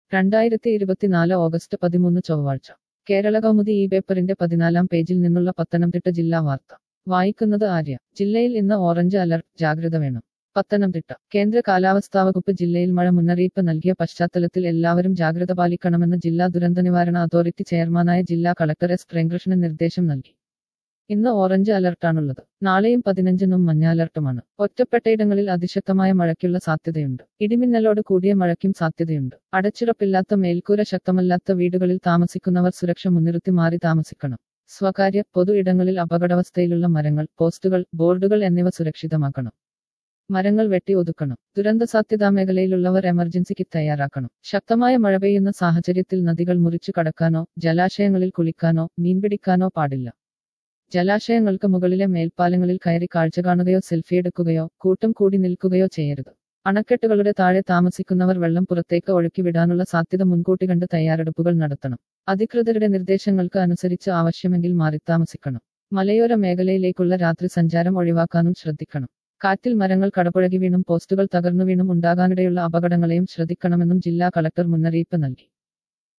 രണ്ടായിരത്തി ഇരുപത്തിനാല് ഓഗസ്റ്റ് പതിമൂന്ന് ചൊവ്വാഴ്ച കേരള കൗമുദി ഈ പേപ്പറിന്റെ പതിനാലാം പേജിൽ നിന്നുള്ള പത്തനംതിട്ട ജില്ലാ വാർത്ത വായിക്കുന്നത് ആര്യ ജില്ലയിൽ ഇന്ന് ഓറഞ്ച് അലർട്ട് ജാഗ്രത വേണം പത്തനംതിട്ട കേന്ദ്ര കാലാവസ്ഥാ വകുപ്പ് ജില്ലയിൽ മഴ മുന്നറിയിപ്പ് നൽകിയ പശ്ചാത്തലത്തിൽ എല്ലാവരും ജാഗ്രത പാലിക്കണമെന്ന് ജില്ലാ ദുരന്ത നിവാരണ അതോറിറ്റി ചെയർമാനായ ജില്ലാ കളക്ടർ എസ് പ്രേംകൃഷ്ണൻ നിർദ്ദേശം നൽകി ഇന്ന് ഓറഞ്ച് അലർട്ടാണുള്ളത് നാളെയും പതിനഞ്ചിനും മഞ്ഞ അലർട്ടുമാണ് ഒറ്റപ്പെട്ടയിടങ്ങളിൽ അതിശക്തമായ മഴയ്ക്കുള്ള സാധ്യതയുണ്ട് ഇടിമിന്നലോട് കൂടിയ മഴയ്ക്കും സാധ്യതയുണ്ട് അടച്ചുറപ്പില്ലാത്ത മേൽക്കൂര ശക്തമല്ലാത്ത വീടുകളിൽ താമസിക്കുന്നവർ സുരക്ഷ മുൻനിർത്തി മാറി താമസിക്കണം സ്വകാര്യ പൊതു ഇടങ്ങളിൽ അപകടാവസ്ഥയിലുള്ള മരങ്ങൾ പോസ്റ്റുകൾ ബോർഡുകൾ എന്നിവ സുരക്ഷിതമാക്കണം മരങ്ങൾ വെട്ടി ഒതുക്കണം ദുരന്ത സാധ്യതാ മേഖലയിലുള്ളവർ എമർജൻസിക്ക് തയ്യാറാക്കണം ശക്തമായ മഴ പെയ്യുന്ന സാഹചര്യത്തിൽ നദികൾ മുറിച്ചു കടക്കാനോ ജലാശയങ്ങളിൽ കുളിക്കാനോ മീൻപിടിക്കാനോ പാടില്ല ജലാശയങ്ങൾക്ക് മുകളിലെ മേൽപ്പാലങ്ങളിൽ കയറി കാഴ്ച കാണുകയോ സെൽഫി എടുക്കുകയോ കൂട്ടം കൂടി നിൽക്കുകയോ ചെയ്യരുത് അണക്കെട്ടുകളുടെ താഴെ താമസിക്കുന്നവർ വെള്ളം പുറത്തേക്ക് ഒഴുക്കിവിടാനുള്ള സാധ്യത മുൻകൂട്ടി കണ്ട് തയ്യാറെടുപ്പുകൾ നടത്തണം അധികൃതരുടെ നിർദ്ദേശങ്ങൾക്ക് അനുസരിച്ച് ആവശ്യമെങ്കിൽ മാറി താമസിക്കണം മലയോര മേഖലയിലേക്കുള്ള രാത്രി സഞ്ചാരം ഒഴിവാക്കാനും ശ്രദ്ധിക്കണം കാറ്റിൽ മരങ്ങൾ കടപുഴകി വീണും പോസ്റ്റുകൾ തകർന്നു വീണും ഉണ്ടാകാനിടയുള്ള അപകടങ്ങളെയും ശ്രദ്ധിക്കണമെന്നും ജില്ലാ കളക്ടർ മുന്നറിയിപ്പ് നൽകി